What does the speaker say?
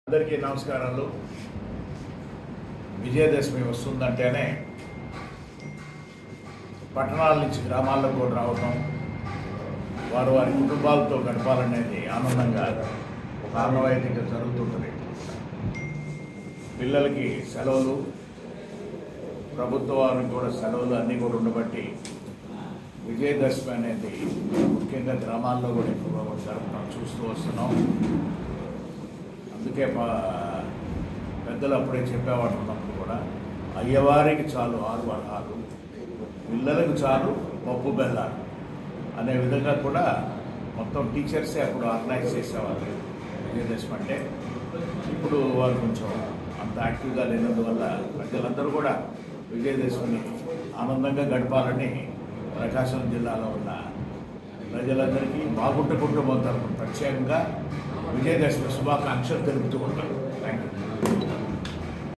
అందరికీ నమస్కారాలు విజయదశమి వస్తుందంటేనే పట్టణాల నుంచి గ్రామాల్లో కూడా రావటం వారు వారి కుటుంబాలతో గడపాలనేది ఆనందంగా ఒక ఆనవాయితీగా జరుగుతుంటుంది పిల్లలకి సెలవులు ప్రభుత్వ వారికి కూడా సెలవులు అన్నీ కూడా ఉండబట్టి విజయదశమి అనేది ముఖ్యంగా గ్రామాల్లో కూడా ఎక్కువగా కూడా జరపడం చూస్తూ వస్తున్నాం అందుకే మా పెద్దలు అప్పుడే చెప్పేవాడు ఉన్నప్పుడు కూడా అయ్యవారికి చాలు ఆరు వరహాలు పిల్లలకు చాలు పప్పు బెల్లాలు అనే విధంగా కూడా మొత్తం టీచర్సే అప్పుడు ఆర్గనైజ్ చేసేవారు విజయదశమి అంటే ఇప్పుడు వారు కొంచెం అంత యాక్టివ్గా లేనందువల్ల ప్రజలందరూ కూడా విజయదశమిని ఆనందంగా గడపాలని ప్రకాశం జిల్లాలో ఉన్న ప్రజలందరికీ బాగుంట కుటుంబం తరపున ప్రత్యేకంగా విజయదశమి శుభాకాంక్షలు తెలుపుతూ ఉంటారు థ్యాంక్